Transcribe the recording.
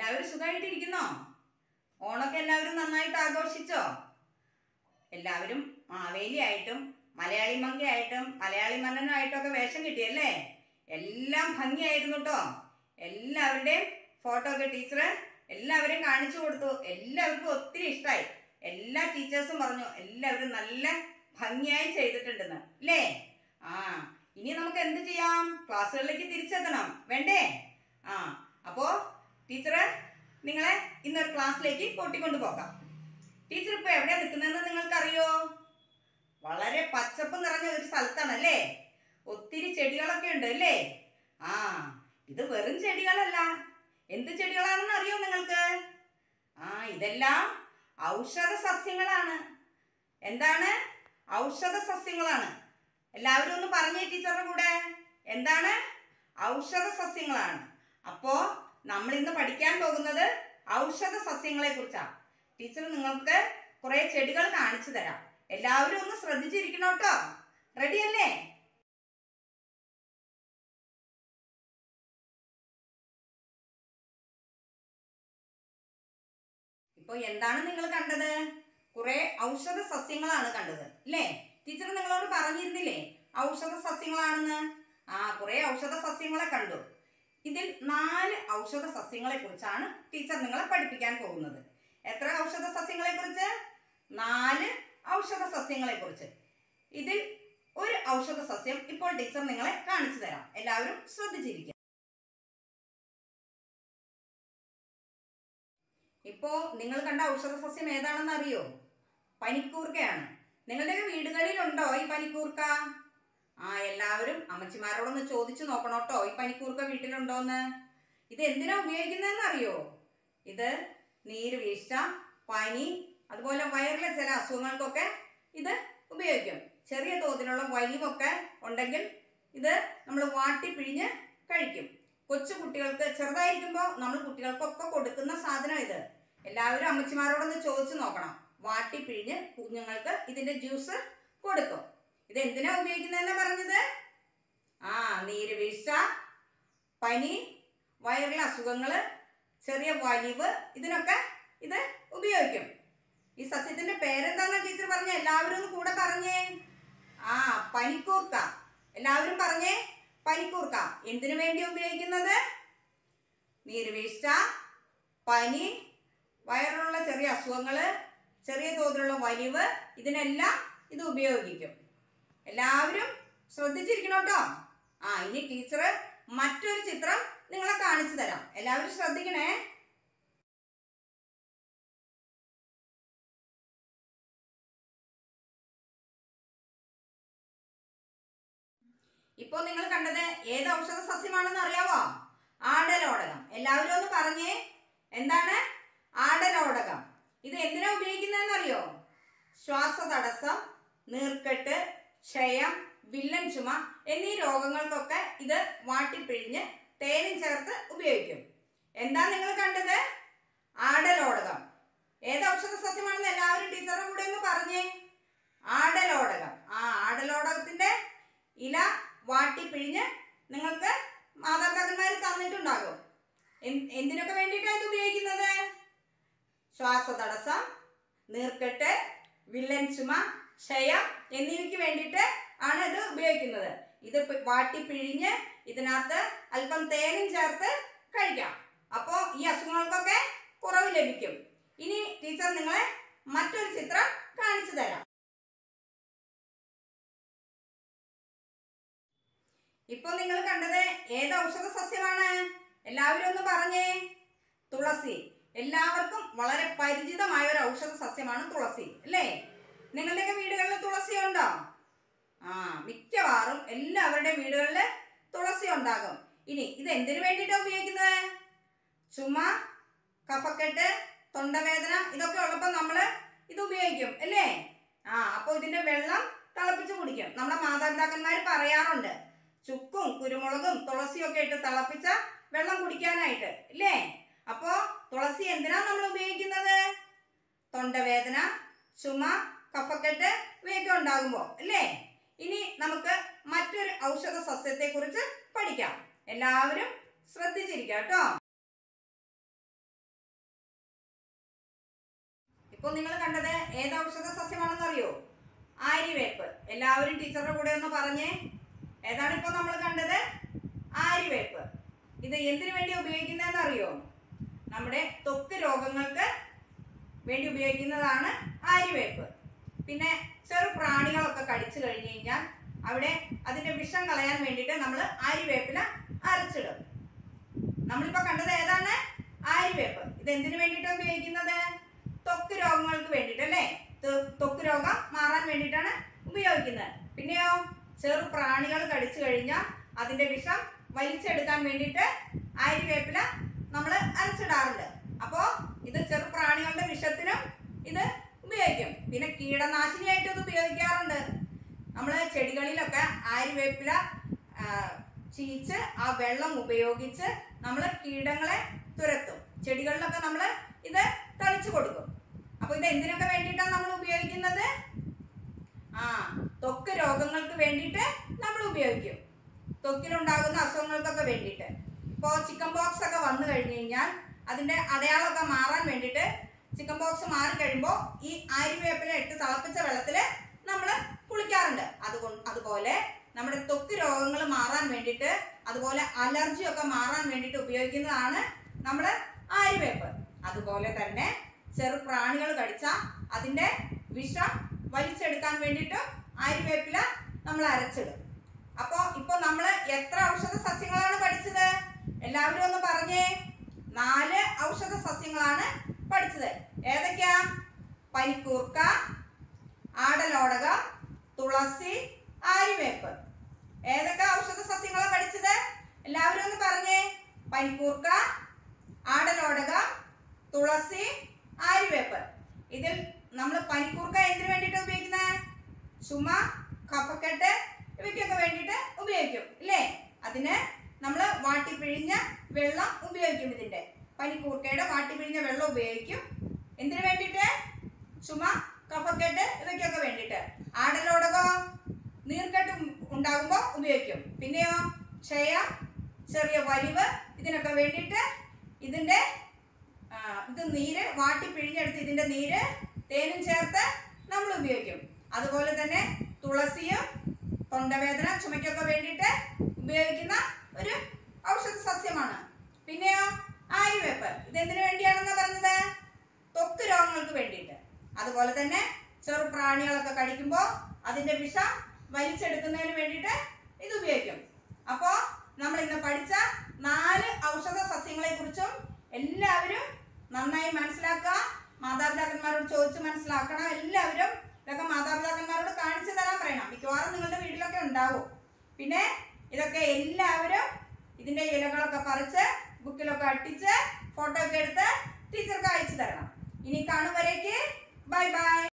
എല്ലാവരും സുഖമായിട്ടിരിക്കുന്നോ ഓണൊക്കെ എല്ലാവരും നന്നായിട്ട് ആഘോഷിച്ചോ എല്ലാവരും മാവേലിയായിട്ടും മലയാളി മങ്കയായിട്ടും മലയാളി മന്നനായിട്ടും ഒക്കെ വേഷം കിട്ടിയല്ലേ എല്ലാം ഭംഗിയായിരുന്നു കേട്ടോ എല്ലാവരുടെയും ഫോട്ടോ ഒക്കെ ടീച്ചർ എല്ലാവരും കാണിച്ചു കൊടുത്തു എല്ലാവർക്കും ഒത്തിരി ഇഷ്ടമായി എല്ലാ ടീച്ചേഴ്സും പറഞ്ഞു എല്ലാവരും നല്ല ഭംഗിയായി ചെയ്തിട്ടുണ്ടെന്ന് അല്ലേ ആ ഇനി നമുക്ക് എന്ത് ചെയ്യാം ക്ലാസ്സുകളിലേക്ക് തിരിച്ചെത്തണം വേണ്ടേ ആ അപ്പോ ടീച്ചറ് നിങ്ങളെ ഇന്നൊരു ക്ലാസ്സിലേക്ക് കൂട്ടിക്കൊണ്ടു പോകാം ടീച്ചർ ഇപ്പൊ എവിടെയാ നിൽക്കുന്നതെന്ന് നിങ്ങൾക്കറിയോ വളരെ പച്ചപ്പ് നിറഞ്ഞ ഒരു സ്ഥലത്താണല്ലേ ഒത്തിരി ചെടികളൊക്കെ ഉണ്ട് അല്ലേ ആ ഇത് വെറും ചെടികളല്ല എന്ത് ചെടികളാണെന്ന് അറിയോ നിങ്ങൾക്ക് ആ ഇതെല്ലാം ഔഷധ സസ്യങ്ങളാണ് എന്താണ് ഔഷധ സസ്യങ്ങളാണ് എല്ലാവരും ഒന്ന് പറഞ്ഞേ ടീച്ചറുടെ കൂടെ എന്താണ് ഔഷധ സസ്യങ്ങളാണ് അപ്പോ നമ്മൾ ഇന്ന് പഠിക്കാൻ പോകുന്നത് ഔഷധ സസ്യങ്ങളെ കുറിച്ചാണ് ടീച്ചർ നിങ്ങൾക്ക് കുറെ ചെടികൾ കാണിച്ചു തരാം എല്ലാവരും ഒന്ന് ശ്രദ്ധിച്ചിരിക്കണം കേട്ടോ റെഡി അല്ലേ ഇപ്പൊ എന്താണ് നിങ്ങൾ കണ്ടത് കുറെ ഔഷധ സസ്യങ്ങളാണ് കണ്ടത് അല്ലേ ടീച്ചർ നിങ്ങളോട് പറഞ്ഞിരുന്നില്ലേ ഔഷധ സസ്യങ്ങളാണെന്ന് ആ കുറെ ഔഷധ സസ്യങ്ങളെ കണ്ടു ഇതിൽ നാല് ഔഷധ സസ്യങ്ങളെ കുറിച്ചാണ് ടീച്ചർ നിങ്ങളെ പഠിപ്പിക്കാൻ പോകുന്നത് എത്ര ഔഷധ സസ്യങ്ങളെ കുറിച്ച് നാല് ഔഷധ സസ്യങ്ങളെ കുറിച്ച് ഇതിൽ ഒരു ഔഷധ സസ്യം ഇപ്പോൾ ടീച്ചർ നിങ്ങളെ കാണിച്ചു തരാം എല്ലാവരും ശ്രദ്ധിച്ചിരിക്കുക ഇപ്പോ നിങ്ങൾ കണ്ട ഔഷധ സസ്യം ഏതാണെന്ന് അറിയോ പനിക്കൂർക്കയാണ് നിങ്ങളുടെ വീടുകളിൽ ഉണ്ടോ ഈ പനിക്കൂർക്ക ആ എല്ലാവരും അമ്മച്ചിമാരോടൊന്ന് ചോദിച്ചു നോക്കണം കേട്ടോ ഈ പനിക്കൂർക്ക വീട്ടിലുണ്ടോന്ന് ഇത് എന്തിനാ ഉപയോഗിക്കുന്നതെന്ന് അറിയോ ഇത് നീര് വീഴ്ച പനി അതുപോലെ വയറിലെ ചില അസുഖങ്ങൾക്കൊക്കെ ഇത് ഉപയോഗിക്കും ചെറിയ തോതിലുള്ള വലിവൊക്കെ ഉണ്ടെങ്കിൽ ഇത് നമ്മൾ വാട്ടി പിഴിഞ്ഞ് കഴിക്കും കൊച്ചു കുട്ടികൾക്ക് ചെറുതായിരിക്കുമ്പോൾ നമ്മൾ കുട്ടികൾക്കൊക്കെ കൊടുക്കുന്ന സാധനം ഇത് എല്ലാവരും അമ്മച്ചിമാരോടൊന്ന് ചോദിച്ചു നോക്കണം വാട്ടി പിഴിഞ്ഞ് കുഞ്ഞുങ്ങൾക്ക് ഇതിന്റെ ജ്യൂസ് കൊടുക്കും ഇത് എന്തിനാ ഉപയോഗിക്കുന്നതെന്നാ പറഞ്ഞത് ആ നീര് വീഴ്ച പനി വയറിലെ അസുഖങ്ങള് ചെറിയ വലിവ് ഇതിനൊക്കെ ഇത് ഉപയോഗിക്കും ഈ സസ്യത്തിന്റെ പേരെന്താന്നാ ടീച്ചർ പറഞ്ഞ എല്ലാവരും ഒന്ന് കൂടെ പറഞ്ഞേ ആ പനിക്കൂർക്ക എല്ലാവരും പറഞ്ഞേ പനിക്കൂർക്ക എന്തിനു വേണ്ടി ഉപയോഗിക്കുന്നത് നീരുവീഴ്ച പനി വയറിലുള്ള ചെറിയ അസുഖങ്ങള് ചെറിയ തോതിലുള്ള വലിവ് ഇതിനെല്ലാം ഇത് ഉപയോഗിക്കും എല്ലാവരും ശ്രദ്ധിച്ചിരിക്കണം കേട്ടോ ആ ഇനി ടീച്ചർ മറ്റൊരു ചിത്രം നിങ്ങളെ കാണിച്ചു തരാം എല്ലാവരും ശ്രദ്ധിക്കണേ ഇപ്പൊ നിങ്ങൾ കണ്ടത് ഏത് ഔഷധ സസ്യമാണെന്ന് അറിയാവോ ആടലോടകം എല്ലാവരും ഒന്ന് പറഞ്ഞേ എന്താണ് ആടലോടകം ഇത് എന്തിനാ ഉപയോഗിക്കുന്നതെന്ന് അറിയോ ശ്വാസതടസ്സം നീർക്കെട്ട് ക്ഷയം വില്ലൻ ചുമ എന്നീ രോഗങ്ങൾക്കൊക്കെ ഇത് വാട്ടിപ്പിഴിഞ്ഞ് തേനും ചേർത്ത് ഉപയോഗിക്കും എന്താ നിങ്ങൾ കണ്ടത് ആടലോടകം ഏത് ഔഷധ സസ്യമാണെന്ന് എല്ലാവരും ടീച്ചറുടെ കൂടെ ഒന്ന് പറഞ്ഞേ ആടലോടകം ആ ആടലോടകത്തിന്റെ ഇല വാട്ടിപ്പിഴിഞ്ഞ് നിങ്ങൾക്ക് മാതാപിതാക്കന്മാർ തന്നിട്ടുണ്ടാകും എന്ത്- എന്തിനൊക്കെ വേണ്ടിയിട്ടാണ് ഇത് ഉപയോഗിക്കുന്നത് ശ്വാസതടസ്സം നീർക്കെട്ട് വില്ലൻ ചുമ ക്ഷയം എന്നിവയ്ക്ക് വേണ്ടിയിട്ട് ആണ് ഇത് ഉപയോഗിക്കുന്നത് ഇത് പി- വാട്ടിപ്പിഴിഞ്ഞ് ഇതിനകത്ത് അല്പം തേനും ചേർത്ത് കഴിക്കാം അപ്പോൾ ഈ അസുഖങ്ങൾക്കൊക്കെ കുറവ് ലഭിക്കും ഇനി ടീച്ചർ നിങ്ങളെ മറ്റൊരു ചിത്രം കാണിച്ചു തരാം ഇപ്പൊ നിങ്ങൾ കണ്ടത് ഏത് ഔഷധ സസ്യമാണ് എല്ലാവരും ഒന്ന് പറഞ്ഞേ തുളസി എല്ലാവർക്കും വളരെ പരിചിതമായ ഒരു ഔഷധ സസ്യമാണ് തുളസി അല്ലേ നിങ്ങളുടെയൊക്കെ വീടുകളിൽ തുളസി ഉണ്ടോ ആ മിക്കവാറും എല്ലാവരുടെയും വീടുകളിൽ തുളസി ഉണ്ടാകും ഇനി ഇത് എന്തിനു വേണ്ടിയിട്ടാണ് ഉപയോഗിക്കുന്നത് ചുമ കഫക്കെട്ട് തൊണ്ടവേദന ഇതൊക്കെ ഉള്ളപ്പോൾ നമ്മൾ ഇത് ഉപയോഗിക്കും അല്ലേ ആ അപ്പോൾ ഇതിന്റെ വെള്ളം തിളപ്പിച്ച് കുടിക്കും നമ്മുടെ മാതാപിതാക്കന്മാർ പറയാറുണ്ട് ചുക്കും കുരുമുളകും തുളസിയും ഒക്കെ ഇട്ട് തിളപ്പിച്ച വെള്ളം കുടിക്കാനായിട്ട് ഇല്ലേ അപ്പോ തുളസി എന്തിനാ നമ്മൾ ഉപയോഗിക്കുന്നത് തൊണ്ടവേദന ചുമ കഫക്കെട്ട് ഇവയൊക്കെ ഉണ്ടാകുമ്പോൾ അല്ലേ ഇനി നമുക്ക് മറ്റൊരു ഔഷധ സസ്യത്തെ കുറിച്ച് പഠിക്കാം എല്ലാവരും ശ്രദ്ധിച്ചിരിക്കാം കേട്ടോ ഇപ്പൊ നിങ്ങൾ കണ്ടത് ഏത് ഔഷധ സസ്യമാണെന്ന് അറിയോ ആര്യവേപ്പ് എല്ലാവരും ടീച്ചറുടെ കൂടെ ഒന്ന് പറഞ്ഞേ ഏതാണ് ഇപ്പൊ നമ്മൾ കണ്ടത് ആര്യവേപ്പ് ഇത് എന്തിനു വേണ്ടി ഉപയോഗിക്കുന്നതെന്ന് അറിയോ നമ്മുടെ ത്വക്ക് രോഗങ്ങൾക്ക് വേണ്ടി ഉപയോഗിക്കുന്നതാണ് ആര്യവേപ്പ് പിന്നെ ചെറു പ്രാണികളൊക്കെ കടിച്ചു കഴിഞ്ഞു കഴിഞ്ഞാൽ അവിടെ അതിന്റെ വിഷം കളയാൻ വേണ്ടിയിട്ട് നമ്മൾ ആര്യവേപ്പില അരച്ചിടും നമ്മളിപ്പോ കണ്ടത് ഏതാണ് ആര്യവേപ്പ് ഇത് എന്തിനു വേണ്ടിയിട്ടാണ് ഉപയോഗിക്കുന്നത് ത്വക്ക് രോഗങ്ങൾക്ക് വേണ്ടിയിട്ട് അല്ലേ ത്വ- ത്വക്ക് രോഗം മാറാൻ വേണ്ടിയിട്ടാണ് ഉപയോഗിക്കുന്നത് പിന്നെയോ ചെറു പ്രാണികൾ കടിച്ചു കഴിഞ്ഞാൽ അതിന്റെ വിഷം വലിച്ചെടുക്കാൻ വേണ്ടിയിട്ട് ആര്യവേപ്പില നമ്മൾ അരച്ചിടാറുണ്ട് അപ്പോ ഇത് ചെറു പ്രാണികളുടെ വിഷത്തിനും ഇത് ഉപയോഗിക്കും പിന്നെ കീടനാശിനിയായിട്ട് ഇത് ഉപയോഗിക്കാറുണ്ട് നമ്മൾ ചെടികളിലൊക്കെ ആര്യവേപ്പില ആ, ചീച്ച് ആ വെള്ളം ഉപയോഗിച്ച് നമ്മൾ കീടങ്ങളെ തുരത്തും ചെടികളിലൊക്കെ നമ്മൾ ഇത് തളിച്ചു കൊടുക്കും അപ്പൊ ഇത് എന്തിനൊക്കെ വേണ്ടിയിട്ടാണ് നമ്മൾ ഉപയോഗിക്കുന്നത് ആ ത്വക്ക് രോഗങ്ങൾക്ക് വേണ്ടിയിട്ട് നമ്മൾ ഉപയോഗിക്കും ത്വക്കിലുണ്ടാകുന്ന അസുഖങ്ങൾക്കൊക്കെ വേണ്ടിയിട്ട് ഇപ്പോൾ ചിക്കൻ ബോക്സ് ഒക്കെ വന്നു കഴിഞ്ഞു കഴിഞ്ഞാൽ അതിന്റെ അടയാളമൊക്കെ മാറാൻ വേണ്ടിയിട്ട് ചിക്കൻ ബോക്സ് മാറി കഴിയുമ്പോൾ ഈ ആര്യവേപ്പില ഇട്ട് തിളപ്പിച്ച വെള്ളത്തിൽ നമ്മൾ കുളിക്കാറുണ്ട് അതുകൊണ്ട് അതുപോലെ നമ്മുടെ ത്വക്ക് രോഗങ്ങൾ മാറാൻ വേണ്ടിയിട്ട് അതുപോലെ അലർജി ഒക്കെ മാറാൻ വേണ്ടിയിട്ട് ഉപയോഗിക്കുന്നതാണ് നമ്മൾ ആര്യവേപ്പ് അതുപോലെ തന്നെ ചെറു പ്രാണികൾ കടിച്ചാൽ അതിന്റെ വിഷം വലിച്ചെടുക്കാൻ വേണ്ടിയിട്ട് ആര്യവേപ്പില നമ്മൾ അരച്ചിടും അപ്പോ ഇപ്പൊ നമ്മൾ എത്ര ഔഷധ സസ്യങ്ങളാണ് പഠിച്ചത് എല്ലാവരും ഒന്ന് പറഞ്ഞേ നാല് ഔഷധ സസ്യങ്ങളാണ് പഠിച്ചത് ഏതൊക്കെയാ പനിക്കൂർക്ക ആടലോടകം തുളസി ആര്യവേപ്പ് ഏതൊക്കെ ഔഷധ സസ്യങ്ങളാണ് പഠിച്ചത് എല്ലാവരും ഒന്ന് പറഞ്ഞേ പനിക്കൂർക്ക ആടലോടകം തുളസി ആര്യവേപ്പ് ഇതിൽ നമ്മൾ പനിക്കൂർക്ക എന്തിനു വേണ്ടിയിട്ട് ഉപയോഗിക്കുന്നത് ചുമ കഫക്കെട്ട് ഇവയ്ക്കൊക്കെ വേണ്ടിയിട്ട് ഉപയോഗിക്കും ഇല്ലേ അതിന് നമ്മൾ വാട്ടിപ്പിഴിഞ്ഞ വെള്ളം ഉപയോഗിക്കും ഇതിന്റെ പനിക്കൂർക്കയുടെ വാട്ടിപ്പിഴിഞ്ഞ വെള്ളം ഉപയോഗിക്കും എന്തിനു വേണ്ടിയിട്ട് ചുമ കഫക്കെട്ട് ഇവയ്ക്കൊക്കെ വേണ്ടിയിട്ട് ആടലോടകോ നീർക്കെട്ട് ഉണ്ടാകുമ്പോൾ ഉപയോഗിക്കും പിന്നെയോ ക്ഷയം ചെറിയ വലിവ് ഇതിനൊക്കെ വേണ്ടിയിട്ട് ഇതിന്റെ ആ, ഇത് നീര് വാട്ടി പിഴിഞ്ഞെടുത്ത് ഇതിന്റെ നീര് തേനും ചേർത്ത് നമ്മൾ ഉപയോഗിക്കും അതുപോലെ തന്നെ തുളസിയും തൊണ്ടവേദന ചുമയ്ക്കൊക്കെ വേണ്ടിയിട്ട് ഉപയോഗിക്കുന്ന ഒരു ഔഷധ സസ്യമാണ് പിന്നെയോ ആര്യവേപ്പ് ഇതെന്തിനു വേണ്ടിയാണെന്ന് പറഞ്ഞത് ത്വക്ക് രോഗങ്ങൾക്ക് വേണ്ടിയിട്ട് അതുപോലെ തന്നെ ചെറു പ്രാണികളൊക്കെ കടിക്കുമ്പോൾ അതിന്റെ വിഷം വലിച്ചെടുക്കുന്നതിന് വേണ്ടിയിട്ട് ഇത് ഉപയോഗിക്കും അപ്പോൾ നമ്മൾ ഇന്ന് പഠിച്ച നാല് ഔഷധ സസ്യങ്ങളെ കുറിച്ചും എല്ലാവരും നന്നായി മനസ്സിലാക്കുക മാതാപിതാക്കന്മാരോട് ചോദിച്ച് മനസ്സിലാക്കണം എല്ലാവരും ഇതൊക്കെ മാതാപിതാക്കന്മാരോട് കാണിച്ചു തരാൻ പറയണം മിക്കവാറും നിങ്ങളുടെ വീട്ടിലൊക്കെ ഉണ്ടാവും പിന്നെ ഇതൊക്കെ എല്ലാവരും ഇതിന്റെ ഇലകളൊക്കെ പറിച്ച് ബുക്കിലൊക്കെ അട്ടിച്ച് ഫോട്ടോ ഒക്കെ എടുത്ത് ടീച്ചർക്ക് അയച്ചു തരണം ഇനി കാണും വരേക്ക് ബൈ ബൈ